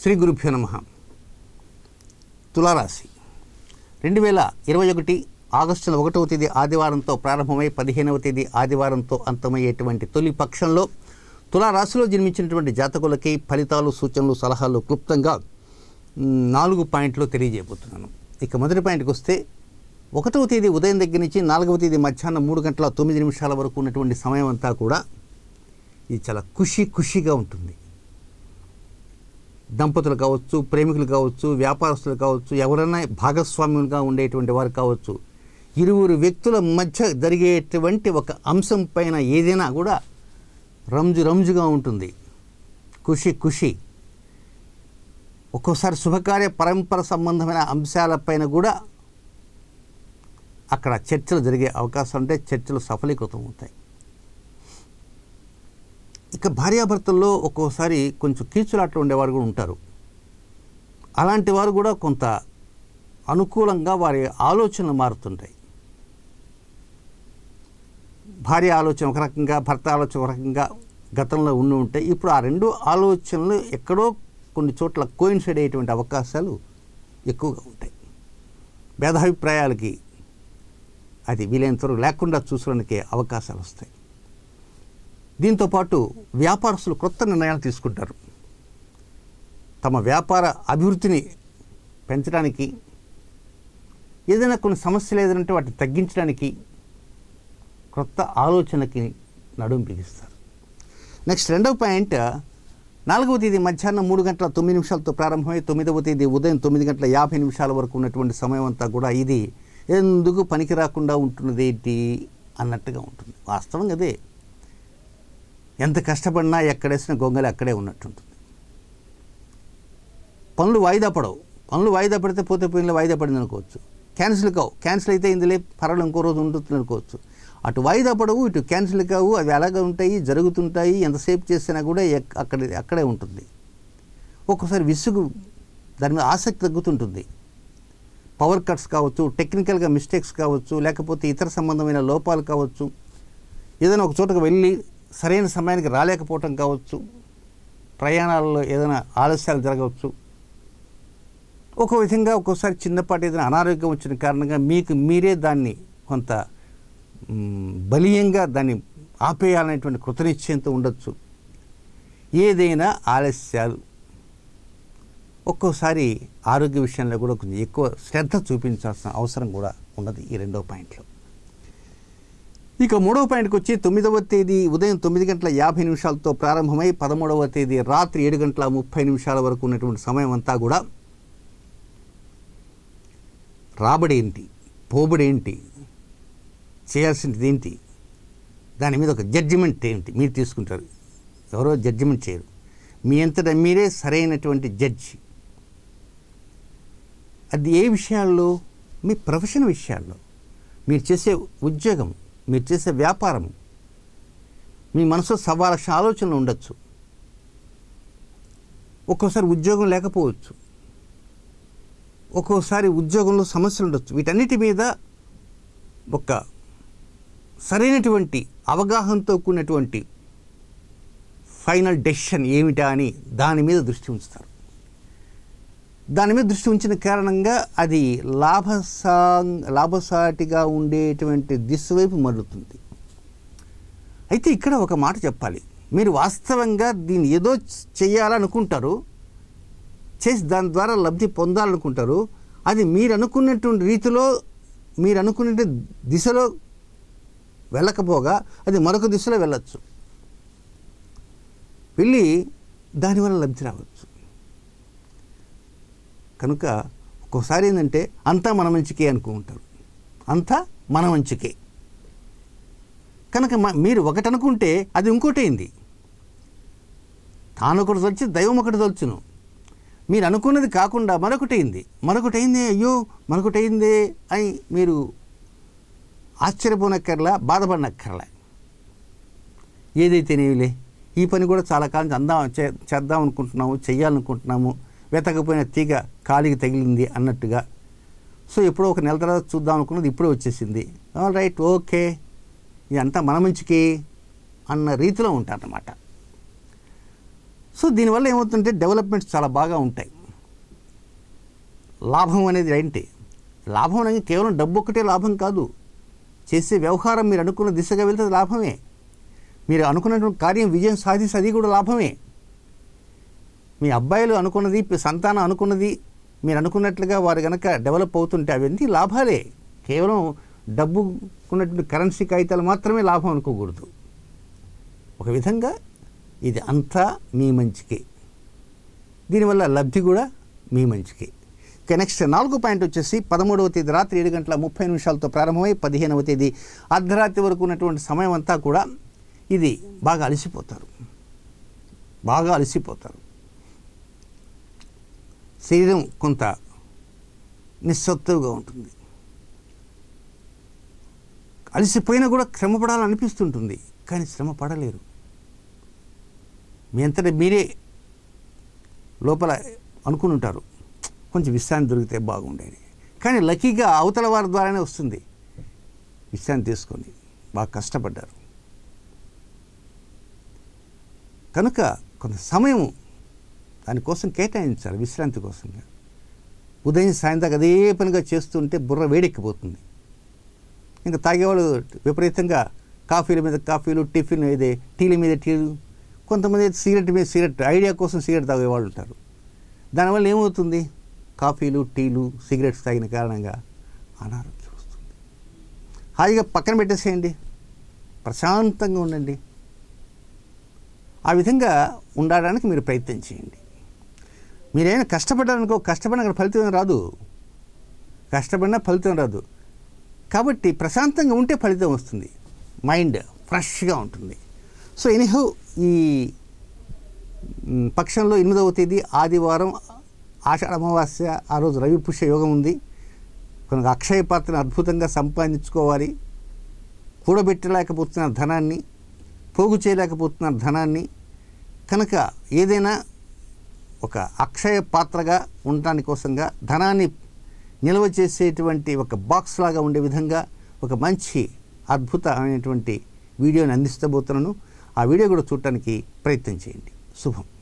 శ్రీ గురుభ్యో నమ తులారాశి రెండు వేల ఇరవై ఒకటి ఆగస్టు నెల ఒకటవ తేదీ ఆదివారంతో ప్రారంభమై పదిహేనవ తేదీ ఆదివారంతో అంతమయ్యేటువంటి తొలి పక్షంలో తులారాశిలో జన్మించినటువంటి జాతకులకి ఫలితాలు సూచనలు సలహాలు క్లుప్తంగా మ్, నాలుగు పాయింట్లు తెలియజేయబోతున్నాను ఇక మొదటి పాయింట్కి వస్తే ఒకటవ తేదీ ఉదయం దగ్గర నుంచి నాలుగవ తేదీ మధ్యాహ్నం మూడు గంటల తొమ్మిది నిమిషాల వరకు ఉన్నటువంటి సమయం అంతా కూడా ఇది చాలా ఖుషి ఖుషిగా ఉంటుంది దంపతులు కావచ్చు ప్రేమికులు కావచ్చు వ్యాపారస్తులు కావచ్చు ఎవరైనా భాగస్వామ్యంగా ఉండేటువంటి వారు కావచ్చు ఇరువురు వ్యక్తుల మధ్య జరిగేటువంటి ఒక అంశం పైన ఏదైనా కూడా రంజు రంజుగా ఉంటుంది ఖుషి ఖుషి ఒక్కోసారి శుభకార్య పరంపర సంబంధమైన అంశాలపైన కూడా అక్కడ చర్చలు జరిగే అవకాశం ఉంటే చర్చలు సఫలీకృతం అవుతాయి ఇక భార్యాభర్తల్లో ఒక్కోసారి కొంచెం కీచులాట్లు ఉండేవారు కూడా ఉంటారు అలాంటి వారు కూడా కొంత అనుకూలంగా వారి ఆలోచనలు మారుతుంటాయి భార్య ఆలోచన ఒక రకంగా భర్త ఆలోచన ఒక రకంగా గతంలో ఉండి ఉంటాయి ఇప్పుడు ఆ రెండు ఆలోచనలు ఎక్కడో కొన్ని చోట్ల కోయిన్సైడ్ అయ్యేటువంటి అవకాశాలు ఎక్కువగా ఉంటాయి భేదాభిప్రాయాలకి అది వీలైనంత వరకు లేకుండా చూసుకోవడానికి అవకాశాలు వస్తాయి దీంతో పాటు వ్యాపారస్తులు కొత్త నిర్ణయాలు తీసుకుంటారు తమ వ్యాపార అభివృద్ధిని పెంచడానికి ఏదైనా కొన్ని సమస్యలు ఏదంటే వాటిని తగ్గించడానికి కొత్త ఆలోచనకి నడుం బిగిస్తారు నెక్స్ట్ రెండవ పాయింట్ నాలుగవ తేదీ మధ్యాహ్నం మూడు గంటల తొమ్మిది నిమిషాలతో ప్రారంభమై తొమ్మిదవ తేదీ ఉదయం తొమ్మిది గంటల యాభై నిమిషాల వరకు ఉన్నటువంటి సమయం అంతా కూడా ఇది ఎందుకు పనికి రాకుండా ఉంటున్నది ఏంటి అన్నట్టుగా ఉంటుంది వాస్తవంగా అదే ఎంత కష్టపడినా ఎక్కడేసిన గొంగలి అక్కడే ఉన్నట్టుంటుంది పనులు వాయిదా పడవు పనులు వాయిదా పడితే పోతే పోయిన వాయిదా పడింది అనుకోవచ్చు క్యాన్సిల్ కావు క్యాన్సిల్ అయితే ఇందులో పర్వాలేదు ఇంకో రోజు ఉంటుంది అనుకోవచ్చు అటు వాయిదా పడవు ఇటు క్యాన్సిల్ కావు అవి అలాగే ఉంటాయి జరుగుతుంటాయి ఎంతసేపు చేసినా కూడా ఎక్- అక్కడ అక్కడే ఉంటుంది ఒక్కోసారి విసుగు దాని మీద ఆసక్తి తగ్గుతుంటుంది పవర్ కట్స్ కావచ్చు టెక్నికల్గా మిస్టేక్స్ కావచ్చు లేకపోతే ఇతర సంబంధమైన లోపాలు కావచ్చు ఏదైనా ఒక చోటకు వెళ్ళి సరైన సమయానికి రాలేకపోవటం కావచ్చు ప్రయాణాల్లో ఏదైనా ఆలస్యాలు జరగవచ్చు ఒక విధంగా ఒక్కోసారి చిన్నపాటి ఏదైనా అనారోగ్యం వచ్చిన కారణంగా మీకు మీరే దాన్ని కొంత మ్, బలీయంగా దాన్ని ఆపేయాలనేటువంటి కృతనిశ్చయంతో ఉండొచ్చు ఏదైనా ఆలస్యాలు ఒక్కోసారి ఆరోగ్య విషయంలో కూడా కొంచెం ఎక్కువ శ్రద్ధ చూపించాల్సిన అవసరం కూడా ఉన్నది ఈ రెండో పాయింట్లో ఇక మూడవ పాయింట్కి వచ్చి తొమ్మిదవ తేదీ ఉదయం తొమ్మిది గంటల యాభై నిమిషాలతో ప్రారంభమై పదమూడవ తేదీ రాత్రి ఏడు గంటల ముప్పై నిమిషాల వరకు ఉన్నటువంటి సమయం అంతా కూడా రాబడి ఏంటి పోబడి ఏంటి చేయాల్సింది ఏంటి దాని మీద ఒక జడ్జిమెంట్ ఏంటి మీరు తీసుకుంటారు ఎవరో జడ్జిమెంట్ చేయరు మీ అంతటా మీరే సరైనటువంటి జడ్జి అది ఏ విషయాల్లో మీ ప్రొఫెషన్ విషయాల్లో మీరు చేసే ఉద్యోగం మీరు చేసే వ్యాపారం మీ మనసులో సవా లక్ష ఆలోచనలు ఉండొచ్చు ఒక్కోసారి ఉద్యోగం లేకపోవచ్చు ఒక్కోసారి ఉద్యోగంలో సమస్యలు ఉండొచ్చు వీటన్నిటి మీద ఒక సరైనటువంటి అవగాహనతో కూడినటువంటి ఫైనల్ డెసిషన్ ఏమిటా అని దాని మీద దృష్టి ఉంచుతారు దాని మీద దృష్టి ఉంచిన కారణంగా అది లాభసా లాభసాటిగా ఉండేటువంటి దిశ వైపు మరులుతుంది అయితే ఇక్కడ ఒక మాట చెప్పాలి మీరు వాస్తవంగా దీన్ని ఏదో చేయాలనుకుంటారు చేసి దాని ద్వారా లబ్ధి పొందాలనుకుంటారు అది మీరు అనుకున్నటువంటి రీతిలో మీరు అనుకునే దిశలో వెళ్ళకపోగా అది మరొక దిశలో వెళ్ళచ్చు వెళ్ళి దానివల్ల లబ్ధి రావచ్చు కనుక ఒక్కోసారి ఏంటంటే అంతా మన మంచికే అనుకుంటారు అంతా మన మంచికే కనుక మ- మీరు ఒకటి అనుకుంటే అది ఇంకోటి అయింది తాను ఒకటి తొలిచి దైవం ఒకటి తొలుచును మీరు అనుకున్నది కాకుండా మరొకటి అయింది మరొకటి అయింది అయ్యో మరొకటి అయింది అని మీరు ఆశ్చర్యపోనక్కర్లా బాధపడనక్కర్లా ఏదైతేనేవిలే ఈ పని కూడా చాలా కాలం నుంచి అందాం చే చేద్దాం అనుకుంటున్నాము చెయ్యాలనుకుంటున్నాము వెతకపోయిన తీగ కాలికి తగిలింది అన్నట్టుగా సో ఎప్పుడో ఒక నెల తర్వాత చూద్దాం అనుకున్నది ఇప్పుడే వచ్చేసింది ఆల్ రైట్ ఓకే ఇదంతా మన మంచికి అన్న రీతిలో ఉంటారన్నమాట సో దీనివల్ల ఏమవుతుందంటే డెవలప్మెంట్స్ చాలా బాగా ఉంటాయి లాభం అనేది ఏంటి లాభం అనేది కేవలం డబ్బు ఒక్కటే లాభం కాదు చేసే వ్యవహారం మీరు అనుకున్న దిశగా వెళ్తే అది లాభమే మీరు అనుకున్నటువంటి కార్యం విజయం సాధిస్తే అది కూడా లాభమే మీ అబ్బాయిలు అనుకున్నది మీ సంతానం అనుకున్నది మీరు అనుకున్నట్లుగా వారు కనుక డెవలప్ అవుతుంటే అవన్నీ లాభాలే కేవలం డబ్బు ఉన్నటువంటి కరెన్సీ కాగితాలు మాత్రమే లాభం అనుకోకూడదు ఒక విధంగా ఇది అంతా మీ మంచికే దీనివల్ల లబ్ధి కూడా మీ మంచికే ఇక నెక్స్ట్ నాలుగో పాయింట్ వచ్చేసి పదమూడవ తేదీ రాత్రి ఏడు గంటల ముప్పై నిమిషాలతో ప్రారంభమై పదిహేనవ తేదీ అర్ధరాత్రి వరకు ఉన్నటువంటి సమయం అంతా కూడా ఇది బాగా అలసిపోతారు బాగా అలసిపోతారు శరీరం కొంత నిస్సత్తుగా ఉంటుంది అలసిపోయినా కూడా శ్రమ పడాలనిపిస్తుంటుంది కానీ శ్రమ పడలేరు మీ అంతటా మీరే లోపల అనుకుని ఉంటారు కొంచెం విశ్రాంతి దొరికితే బాగుండేది కానీ లక్కీగా అవతల వారి ద్వారానే వస్తుంది విశ్రాంతి తీసుకొని బాగా కష్టపడ్డారు కనుక కొంత సమయము దానికోసం కేటాయించాలి విశ్రాంతి కోసంగా ఉదయం సాయంత్రం అదే పనిగా చేస్తుంటే బుర్ర వేడెక్కిపోతుంది ఇంకా తాగేవాళ్ళు విపరీతంగా కాఫీల మీద కాఫీలు టిఫిన్ ఇదే టీల మీద టీలు కొంతమంది అయితే సిగరెట్ మీద సిగరెట్ ఐడియా కోసం సిగరెట్ తాగేవాళ్ళు ఉంటారు దానివల్ల ఏమవుతుంది కాఫీలు టీలు సిగరెట్స్ తాగిన కారణంగా అనారోగ్యం వస్తుంది హాయిగా పక్కన పెట్టేసేయండి ప్రశాంతంగా ఉండండి ఆ విధంగా ఉండడానికి మీరు ప్రయత్నం చేయండి మీరైనా కష్టపడ్డారనుకో కష్టపడిన అక్కడ ఫలితం ఏం రాదు కష్టపడినా ఫలితం రాదు కాబట్టి ప్రశాంతంగా ఉంటే ఫలితం వస్తుంది మైండ్ ఫ్రెష్గా ఉంటుంది సో ఎనీహౌ ఈ మ్, పక్షంలో ఎనిమిదవ తేదీ ఆదివారం ఆషాఢ అమావాస్య ఆ రోజు రవి పుష్య యోగం ఉంది కొంత అక్షయ పాత్రను అద్భుతంగా సంపాదించుకోవాలి కూడబెట్టలేకపోతున్న ధనాన్ని పోగు చేయలేకపోతున్న ధనాన్ని కనుక ఏదైనా ఒక అక్షయ పాత్రగా ఉండటానికి కోసంగా ధనాన్ని నిల్వ చేసేటువంటి ఒక బాక్స్ లాగా ఉండే విధంగా ఒక మంచి అద్భుతమైనటువంటి వీడియోని అందిస్తబోతున్నాను ఆ వీడియో కూడా చూడటానికి ప్రయత్నం చేయండి శుభం